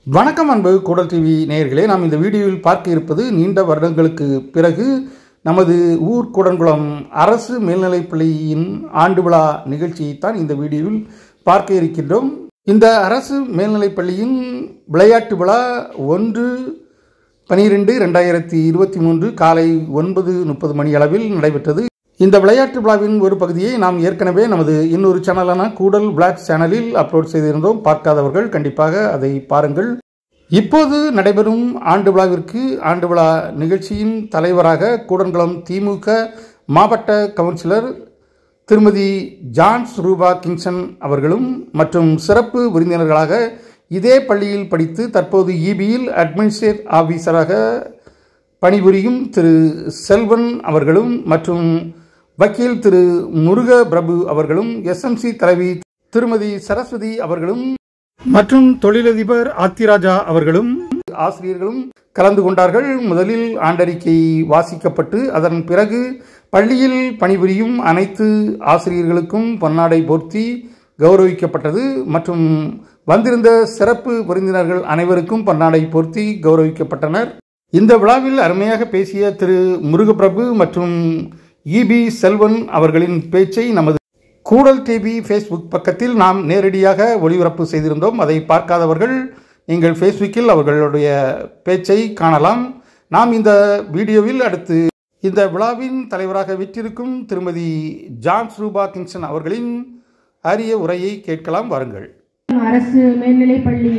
வணக்கம் அன்பு கூடல் டிவி நேயர்களே நாம் இந்த வீடியோவில் பார்க்க இருப்பது நீண்ட வருடங்களுக்கு பிறகு நமது ஊர் கூடன்குளம் அரசு மேல்நிலைப்பள்ளியின் ஆண்டு விழா நிகழ்ச்சியைத்தான் இந்த வீடியோவில் பார்க்க இருக்கின்றோம் இந்த அரசு மேல்நிலைப்பள்ளியின் விளையாட்டு விழா ஒன்று பனிரெண்டு ரெண்டாயிரத்தி இருபத்தி மூன்று காலை ஒன்பது முப்பது மணி அளவில் நடைபெற்றது இந்த விளையாட்டு விழாவின் ஒரு பகுதியை நாம் ஏற்கனவே நமது இன்னொரு சேனலான கூடல் பிளாக் சேனலில் அப்லோட் செய்திருந்தோம் பார்க்காதவர்கள் கண்டிப்பாக அதை பாருங்கள் இப்போது நடைபெறும் ஆண்டு விழாவிற்கு ஆண்டு விழா நிகழ்ச்சியின் தலைவராக கூடன்குளம் திமுக மாவட்ட கவுன்சிலர் திருமதி ஜான்ஸ் ரூபா கிங்சன் அவர்களும் மற்றும் சிறப்பு விருந்தினர்களாக இதே பள்ளியில் படித்து தற்போது இபியில் அட்மினிஸ்ட்ரேட் ஆபீசராக பணிபுரியும் திரு செல்வன் அவர்களும் மற்றும் வக்கீல் திரு முருக பிரபு அவர்களும் எஸ்எம்சி தலைவி திருமதி சரஸ்வதி அவர்களும் மற்றும் தொழிலதிபர் ஆத்திராஜா அவர்களும் ஆசிரியர்களும் கலந்து கொண்டார்கள் முதலில் ஆண்டறிக்கை வாசிக்கப்பட்டு அதன் பிறகு பள்ளியில் பணிபுரியும் அனைத்து ஆசிரியர்களுக்கும் பொன்னாடை போர்த்தி கௌரவிக்கப்பட்டது மற்றும் வந்திருந்த சிறப்பு விருந்தினர்கள் அனைவருக்கும் பொன்னாடை போர்த்தி கௌரவிக்கப்பட்டனர் இந்த விழாவில் அருமையாக பேசிய திரு முருகப்பிரபு மற்றும் இபி செல்வன் அவர்களின் பேச்சை நமது கூடல் டிவி ஃபேஸ்புக் பக்கத்தில் நாம் நேரடியாக ஒளிபரப்பு செய்திருந்தோம் அதை பார்க்காதவர்கள் நீங்கள் ஃபேஸ்புக்கில் அவர்களுடைய பேச்சை காணலாம் நாம் இந்த வீடியோவில் அடுத்து இந்த விழாவின் தலைவராக விற்றிருக்கும் திருமதி ஜான்ஸ் ரூபா கிங்சன் அவர்களின் அரிய உரையை கேட்கலாம் வாருங்கள் அரசு மேல்நிலைப்பள்ளி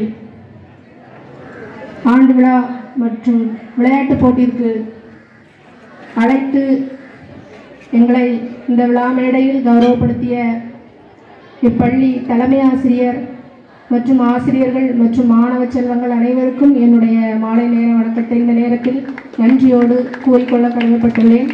ஆண்டு விழா மற்றும் விளையாட்டுப் போட்டிற்கு அழைத்து எங்களை இந்த விழா மேடையில் கௌரவப்படுத்திய இப்பள்ளி தலைமை ஆசிரியர் மற்றும் ஆசிரியர்கள் மற்றும் மாணவ செல்வங்கள் அனைவருக்கும் என்னுடைய மாலை நேர வணக்கத்தை இந்த நேரத்தில் நன்றியோடு கூறிக்கொள்ள கடமைப்பட்டுள்ளேன்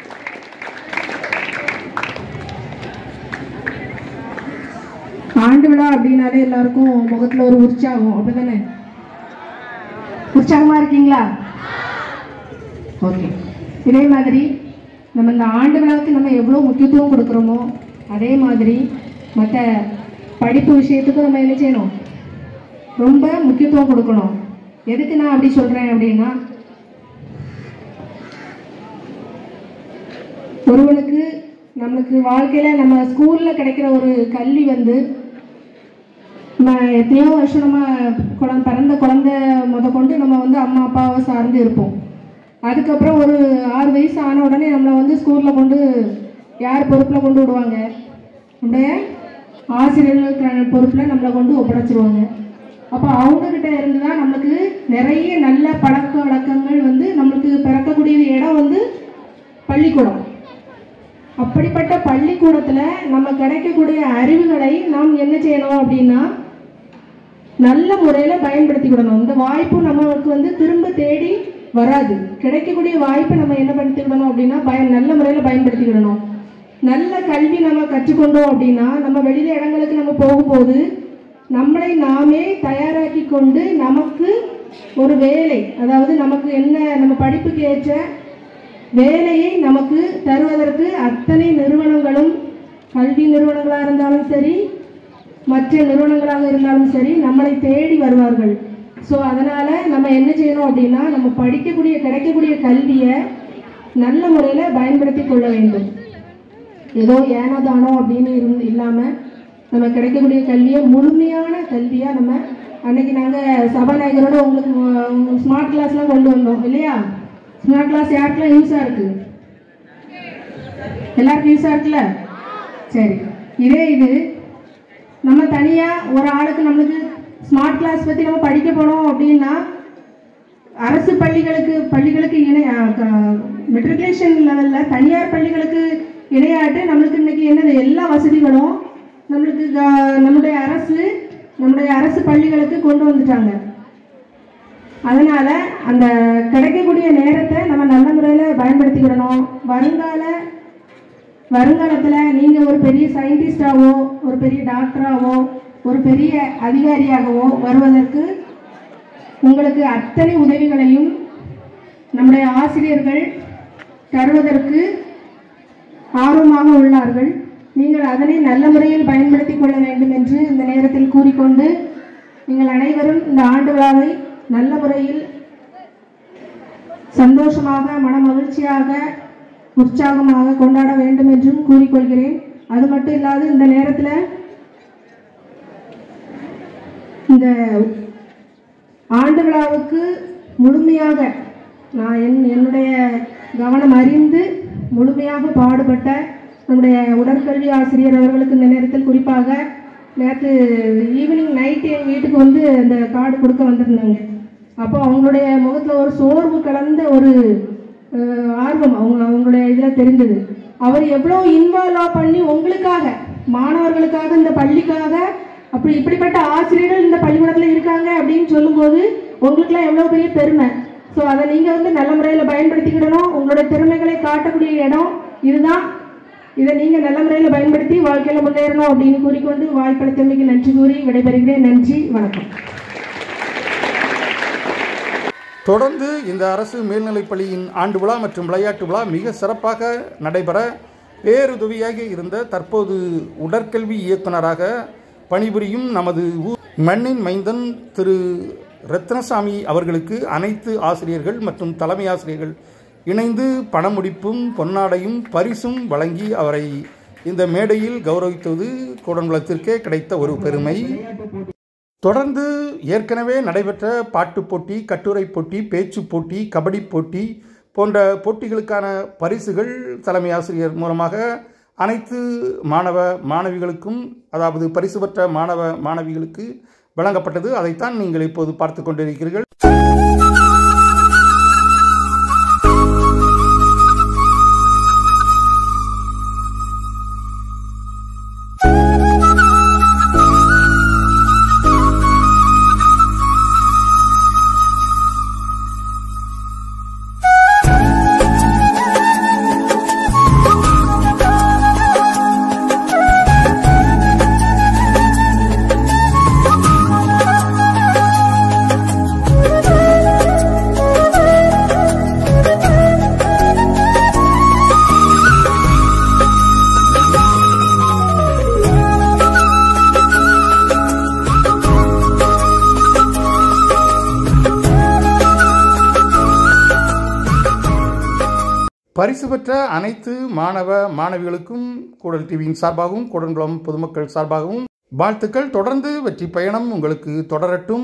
ஆண்டு விழா அப்படின்னாலே எல்லாருக்கும் முகத்துல ஒரு உற்சாகம் அப்படிதானே உற்சாகமா இருக்கீங்களா ஓகே இதே மாதிரி நம்ம இந்த ஆண்டு விழாவுக்கு நம்ம எவ்வளோ முக்கியத்துவம் கொடுக்குறோமோ அதே மாதிரி மற்ற படிப்பு விஷயத்துக்கும் நம்ம என்ன செய்யணும் ரொம்ப முக்கியத்துவம் கொடுக்கணும் எதுக்கு நான் அப்படி சொல்றேன் அப்படின்னா ஒருவனுக்கு நம்மளுக்கு வாழ்க்கையில நம்ம ஸ்கூல்ல கிடைக்கிற ஒரு கல்வி வந்து நம்ம எத்தனையோ வருஷம் நம்ம குழந்தை பிறந்த குழந்தை முத கொண்டு நம்ம வந்து அம்மா அப்பாவை சார்ந்து இருப்போம் அதுக்கப்புறம் ஒரு ஆறு வயசு ஆன உடனே நம்மளை வந்து ஸ்கூலில் கொண்டு யார் பொறுப்பில் கொண்டு விடுவாங்க நம்முடைய ஆசிரியர்கள் பொறுப்பில் நம்மளை கொண்டு ஒப்படைச்சிருவாங்க அப்போ அவங்கக்கிட்ட இருந்து தான் நம்மளுக்கு நிறைய நல்ல பழக்க வழக்கங்கள் வந்து நம்மளுக்கு பிறக்கக்கூடிய இடம் வந்து பள்ளிக்கூடம் அப்படிப்பட்ட பள்ளிக்கூடத்தில் நம்ம கிடைக்கக்கூடிய அறிவுகளை நாம் என்ன செய்யணும் அப்படின்னா நல்ல முறையில் பயன்படுத்திக்கிடணும் இந்த வாய்ப்பு நம்மளுக்கு வந்து திரும்ப தேடி வராது கிடைக்கக்கூடிய வாய்ப்பை நம்ம என்ன படுத்திக்கிடணும் அப்படின்னா பய நல்ல முறையில் பயன்படுத்திக்கிடணும் நல்ல கல்வி நம்ம கற்றுக்கொண்டோம் அப்படின்னா நம்ம வெளியில இடங்களுக்கு நம்ம போகும்போது நம்மளை நாமே தயாராக்கி கொண்டு நமக்கு ஒரு வேலை அதாவது நமக்கு என்ன நம்ம படிப்புக்கு ஏற்ற வேலையை நமக்கு தருவதற்கு அத்தனை நிறுவனங்களும் கல்வி நிறுவனங்களாக இருந்தாலும் சரி மற்ற நிறுவனங்களாக இருந்தாலும் சரி நம்மளை தேடி வருவார்கள் ஸோ அதனால் நம்ம என்ன செய்யணும் அப்படின்னா நம்ம படிக்கக்கூடிய கிடைக்கக்கூடிய கல்வியை நல்ல முறையில் பயன்படுத்தி கொள்ள வேண்டும் ஏதோ ஏனோ தானோ அப்படின்னு இருந்து இல்லாமல் நம்ம கிடைக்கக்கூடிய கல்வியை முழுமையான கல்வியாக நம்ம அன்னைக்கு நாங்கள் சபாநாயகரோட உங்களுக்கு ஸ்மார்ட் கிளாஸ்லாம் கொண்டு வந்தோம் இல்லையா ஸ்மார்ட் கிளாஸ் யாருக்கெல்லாம் யூஸாக இருக்கு எல்லாருக்கும் யூஸாக இருக்குல்ல சரி இதே இது நம்ம தனியாக ஒரு ஆளுக்கு நம்மளுக்கு ஸ்மார்ட் கிளாஸ் பற்றி நம்ம படிக்க போனோம் அப்படின்னா அரசு பள்ளிகளுக்கு பள்ளிகளுக்கு இணை மெட்ரிகுலேஷன் லெவலில் தனியார் பள்ளிகளுக்கு இணையாட்டு நம்மளுக்கு இன்னைக்கு என்னது எல்லா வசதிகளும் நம்மளுக்கு க- நம்முடைய அரசு நம்முடைய அரசு பள்ளிகளுக்கு கொண்டு வந்துட்டாங்க அதனால அந்த கிடைக்கக்கூடிய நேரத்தை நம்ம நல்ல முறையில் பயன்படுத்திக்கிடணும் வருங்கால வருங்காலத்தில் நீங்கள் ஒரு பெரிய சயின்டிஸ்டாவோ ஒரு பெரிய டாக்டராவோ ஒரு பெரிய அதிகாரியாகவோ வருவதற்கு உங்களுக்கு அத்தனை உதவிகளையும் நம்முடைய ஆசிரியர்கள் தருவதற்கு ஆர்வமாக உள்ளார்கள் நீங்கள் அதனை நல்ல முறையில் பயன்படுத்திக் கொள்ள வேண்டும் என்று இந்த நேரத்தில் கூறிக்கொண்டு நீங்கள் அனைவரும் இந்த ஆண்டு விழாவை நல்ல முறையில் சந்தோஷமாக மன மகிழ்ச்சியாக உற்சாகமாக கொண்டாட வேண்டும் என்றும் கூறிக்கொள்கிறேன் அது மட்டும் இல்லாது இந்த நேரத்தில் இந்த ஆண்டு விழாவுக்கு முழுமையாக நான் என் என்னுடைய கவனம் அறிந்து முழுமையாக பாடுபட்ட நம்முடைய உடற்கல்வி ஆசிரியர் அவர்களுக்கு இந்த நேரத்தில் குறிப்பாக நேற்று ஈவினிங் நைட்டு என் வீட்டுக்கு வந்து அந்த கார்டு கொடுக்க வந்திருந்தாங்க அப்போ அவங்களுடைய முகத்தில் ஒரு சோர்வு கலந்த ஒரு அஹ், ஆர்வம் அவங்க அவங்களுடைய இதில் தெரிஞ்சது அவர் எவ்வளோ இன்வால்வ் பண்ணி உங்களுக்காக மாணவர்களுக்காக இந்த பள்ளிக்காக அப்படி இப்படிப்பட்ட ஆசிரியர்கள் இந்த பள்ளிக்கூடத்தில் இருக்காங்க அப்படின்னு சொல்லும்போது உங்களுக்குலாம் எவ்வளோ பெரிய பெருமை ஸோ அதை நீங்கள் வந்து நல்ல முறையில் பயன்படுத்திக்கிடணும் உங்களோட திறமைகளை காட்டக்கூடிய இடம் இதுதான் இதை நீங்கள் நல்ல முறையில் பயன்படுத்தி வாழ்க்கையில் முன்னேறணும் அப்படின்னு கூறிக்கொண்டு வாய்ப்பளித்தமைக்கு நன்றி கூறி விடைபெறுகிறேன் நன்றி வணக்கம் தொடர்ந்து இந்த அரசு மேல்நிலைப்பள்ளியின் ஆண்டு விழா மற்றும் விளையாட்டு விழா மிக சிறப்பாக நடைபெற பேருதவியாக இருந்த தற்போது உடற்கல்வி இயக்குனராக பணிபுரியும் நமது ஊர் மண்ணின் மைந்தன் திரு ரத்னசாமி அவர்களுக்கு அனைத்து ஆசிரியர்கள் மற்றும் தலைமை ஆசிரியர்கள் இணைந்து பணமுடிப்பும் பொன்னாடையும் பரிசும் வழங்கி அவரை இந்த மேடையில் கௌரவித்தது கூடங்குளத்திற்கே கிடைத்த ஒரு பெருமை தொடர்ந்து ஏற்கனவே நடைபெற்ற பாட்டுப் போட்டி கட்டுரை போட்டி பேச்சு போட்டி கபடி போட்டி போன்ற போட்டிகளுக்கான பரிசுகள் தலைமை ஆசிரியர் மூலமாக அனைத்து மாணவ மாணவிகளுக்கும் அதாவது பரிசு பெற்ற மாணவ மாணவிகளுக்கு வழங்கப்பட்டது அதைத்தான் நீங்கள் இப்போது பார்த்து கொண்டிருக்கிறீர்கள் பரிசு பெற்ற அனைத்து மாணவ மாணவிகளுக்கும் கூடல் டிவியின் சார்பாகவும் கூடன்குளம் பொதுமக்கள் சார்பாகவும் வாழ்த்துக்கள் தொடர்ந்து வெற்றி பயணம் உங்களுக்கு தொடரட்டும்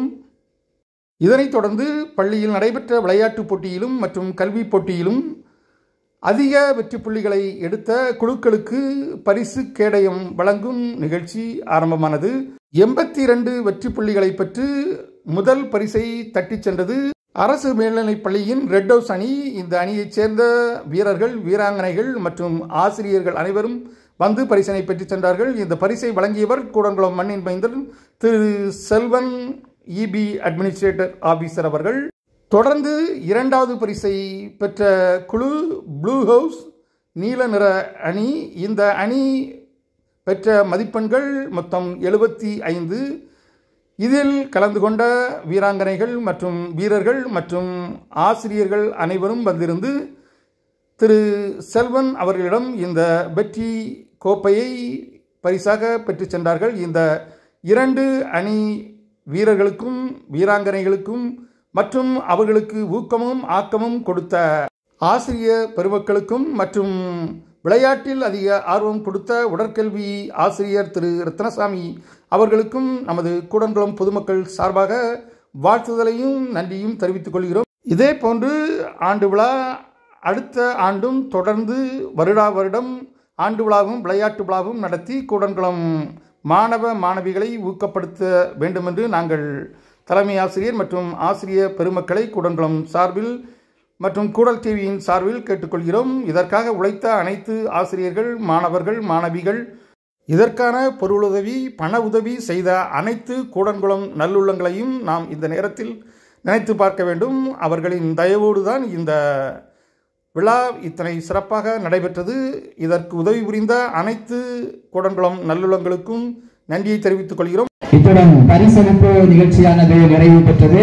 இதனைத் தொடர்ந்து பள்ளியில் நடைபெற்ற விளையாட்டுப் போட்டியிலும் மற்றும் கல்வி போட்டியிலும் அதிக வெற்றி புள்ளிகளை எடுத்த குழுக்களுக்கு பரிசு கேடயம் வழங்கும் நிகழ்ச்சி ஆரம்பமானது எண்பத்தி இரண்டு வெற்றி புள்ளிகளை பெற்று முதல் பரிசை தட்டிச் சென்றது அரசு மேல்நிலைப் பள்ளியின் ரெட் ஹவுஸ் அணி இந்த அணியைச் சேர்ந்த வீரர்கள் வீராங்கனைகள் மற்றும் ஆசிரியர்கள் அனைவரும் வந்து பரிசினை பெற்றுச் சென்றார்கள் இந்த பரிசை வழங்கியவர் கூடங்குளம் மண்ணின் மைந்தன் Thiru Selvan EB administrator officer அவர்கள் தொடர்ந்து இரண்டாவது பரிசை பெற்ற குழு ப்ளூ ஹவுஸ் நீல நிற அணி இந்த அணி பெற்ற மதிப்பெண்கள் மொத்தம் எழுபத்தி ஐந்து இதில் கலந்து கொண்ட வீராங்கனைகள் மற்றும் வீரர்கள் மற்றும் ஆசிரியர்கள் அனைவரும் வந்திருந்து திரு செல்வன் அவர்களிடம் இந்த வெற்றி கோப்பையை பரிசாக பெற்றுச் சென்றார்கள் இந்த இரண்டு அணி வீரர்களுக்கும் வீராங்கனைகளுக்கும் மற்றும் அவர்களுக்கு ஊக்கமும் ஆக்கமும் கொடுத்த ஆசிரிய பெருமக்களுக்கும் மற்றும் விளையாட்டில் அதிக ஆர்வம் கொடுத்த உடற்கல்வி ஆசிரியர் திரு ரத்னசாமி அவர்களுக்கும் நமது கூடன்குளம் பொதுமக்கள் சார்பாக வாழ்த்துதலையும் நன்றியும் தெரிவித்துக் கொள்கிறோம் இதே போன்று ஆண்டு விழா அடுத்த ஆண்டும் தொடர்ந்து வருடா வருடம் ஆண்டு விழாவும் விளையாட்டு விழாவும் நடத்தி கூடன்குளம் மாணவ மாணவிகளை ஊக்கப்படுத்த வேண்டுமென்று நாங்கள் தலைமை ஆசிரியர் மற்றும் ஆசிரியர் பெருமக்களை கூடன்குளம் சார்பில் மற்றும் கூடல் டிவியின் சார்பில் கேட்டுக்கொள்கிறோம் இதற்காக உழைத்த அனைத்து ஆசிரியர்கள் மாணவர்கள் மாணவிகள் இதற்கான பொருளுதவி பண உதவி செய்த அனைத்து கூடன்குளம் நல்லுள்ளங்களையும் நாம் இந்த நேரத்தில் நினைத்து பார்க்க வேண்டும் அவர்களின் தயவோடு தான் இந்த விழா இத்தனை சிறப்பாக நடைபெற்றது இதற்கு உதவி புரிந்த அனைத்து கூடன்குளம் நல்லுள்ளங்களுக்கும் நன்றியை தெரிவித்துக் கொள்கிறோம் இத்துடன் பரிசளிப்பு நிகழ்ச்சியானது நிறைவு பெற்றது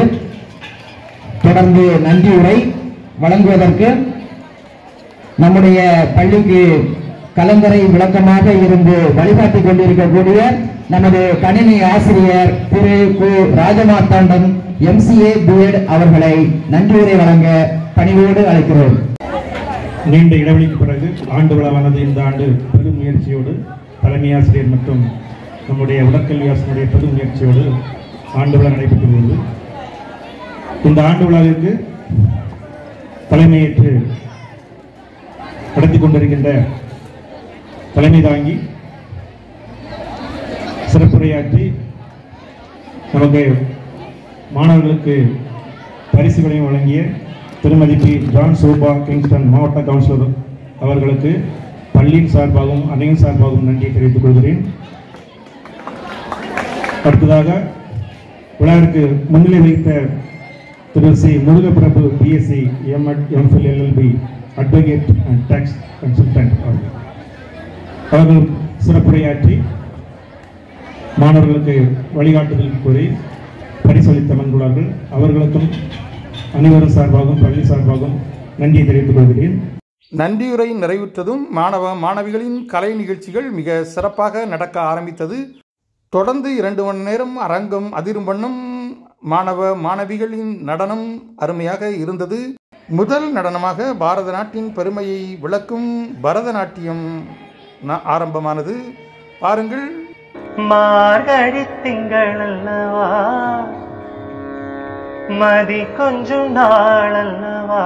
தொடர்ந்து நன்றி உரை வழங்குவதற்கு நம்முடைய பள்ளிக்கு கலங்கரை விளக்கமாக இருந்து வழிகாட்டி கொண்டிருக்கக்கூடிய நமது கணினி ஆசிரியர் திரு கு ராஜமார்த்தாண்டம் எம்சிஏ பிஎட் அவர்களை நன்றியுரை வழங்க பணிவோடு அழைக்கிறோம் நீண்ட இடைவெளிக்கு பிறகு ஆண்டு விழாவானது இந்த ஆண்டு பெரும் முயற்சியோடு தலைமை ஆசிரியர் மற்றும் நம்முடைய உடற்கல்வி ஆசிரியருடைய பெரும் முயற்சியோடு ஆண்டு விழா நடைபெற்று வருகிறது இந்த ஆண்டு விழாவிற்கு தலைமையேற்று நடத்தி கொண்டிருக்கின்ற தலைமை தாங்கி சிறப்புரையாற்றி நமக்கு மாணவர்களுக்கு பரிசுகளையும் வழங்கிய Thirumathi P John Sobha Kingston மாவட்ட கவுன்சிலர் அவர்களுக்கு பள்ளியின் சார்பாகவும் அன்னையின் சார்பாகவும் நன்றியை தெரிவித்துக் கொள்கிறேன் அடுத்ததாக விழாவிற்கு முன்னிலை வைத்த Thiru C Murugaprabhu BSc MEd MPhil LLB advocate and tax consultant அவர்கள் அவர்கள் சிறப்புரையாற்றி மாணவர்களுக்கு வழிகாட்டுதல் கூறி பரிசளித்த வந்துள்ளார்கள் அவர்களுக்கும் அனைவரும் சார்பாகவும் பள்ளி சார்பாகவும் நன்றியை தெரிவித்துக் கொள்கிறேன் நன்றியுரை நிறைவுற்றதும் மாணவ மாணவிகளின் கலை நிகழ்ச்சிகள் மிக சிறப்பாக நடக்க ஆரம்பித்தது தொடர்ந்து இரண்டு மணி நேரம் அரங்கம் அதிரும் வண்ணம் மாணவ மாணவிகளின் நடனம் அருமையாக இருந்தது முதல் நடனமாக பாரத நாட்டின் பெருமையை விளக்கும் பரதநாட்டியம் ந- ஆரம்பமானது பாருங்கள் மார்கழி திங்கள் அல்லவா மதி கொஞ்சம் நாள் அல்லவா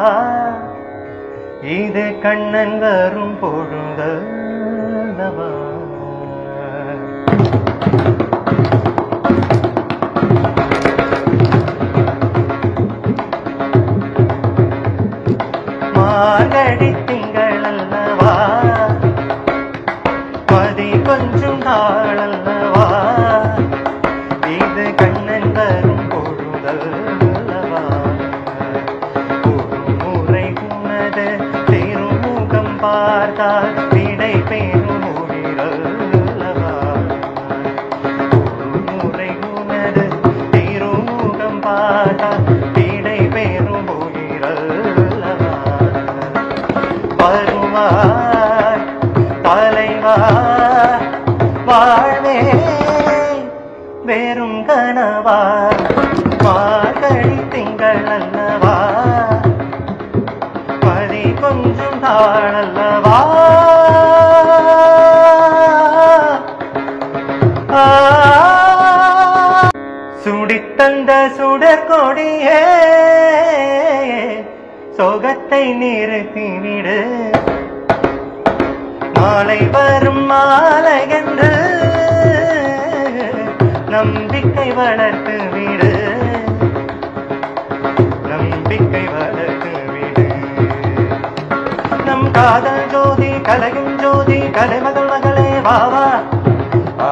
இது கண்ணன் வரும் பொழுதல்லவா மார்கழி திங்கள் அல்லவா மதி கொஞ்சம் நாள் அல்லவா இது கண்ணன் வரும் பொழுதல்லவா ஒரு முறை உனது திருமுகம் பார்த்தால் விடை பெறும் மொழிகளல்லவா ஒரு முறை உனது திருமுகம் பார்த்தால் விடை பெறும் மொழிகளல்லவா வருவாய் தலைவா வாழ்வே வெறும் கனவா மார்கழி திங்கள் அல்லவா மதி கொஞ்சம் தாழல்லவா சுடித்தந்த சுடர் கொடியே சோகத்தை நிறுத்திவிடு நாளை வரும் மாலை என்று நம்பிக்கை வளர்த்து விடு நம்பிக்கை வளர்த்து விடு நம் காதல் ஜோதி கலையும் ஜோதி கலைமகள் மகளே வாவா ஆ,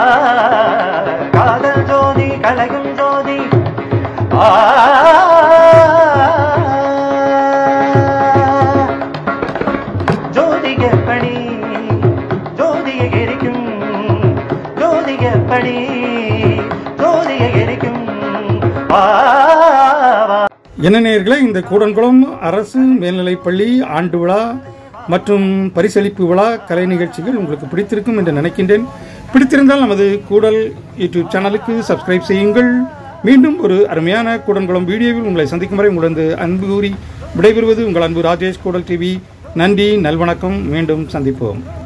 காதல் ஜோதி கலையும் ஜோதி ஆ ஜோதிகப்படி ஜோதியை எரிக்கும் ஜோதிகப்படி ஜோதியை எரிக்கும் வா வா என்ன நேயர்களே இந்த கூடன்குளம் அரசு மேல்நிலைப்பள்ளி ஆண்டு விழா மற்றும் பரிசளிப்பு விழா கலை நிகழ்ச்சிகள் உங்களுக்கு பிடித்திருக்கும் என்று நினைக்கின்றேன் பிடித்திருந்தால் நமது கூடல் யூடியூப் சேனலுக்கு சப்ஸ்கிரைப் செய்யுங்கள் மீண்டும் ஒரு அருமையான கூடன்குளம் வீடியோவில் உங்களை சந்திக்கும் வரை உங்களது அன்பு கூறி விடைபெறுவது உங்கள் அன்பு ராஜேஷ் கூடல் டிவி நன்றி நல்வணக்கம் மீண்டும் சந்திப்போம்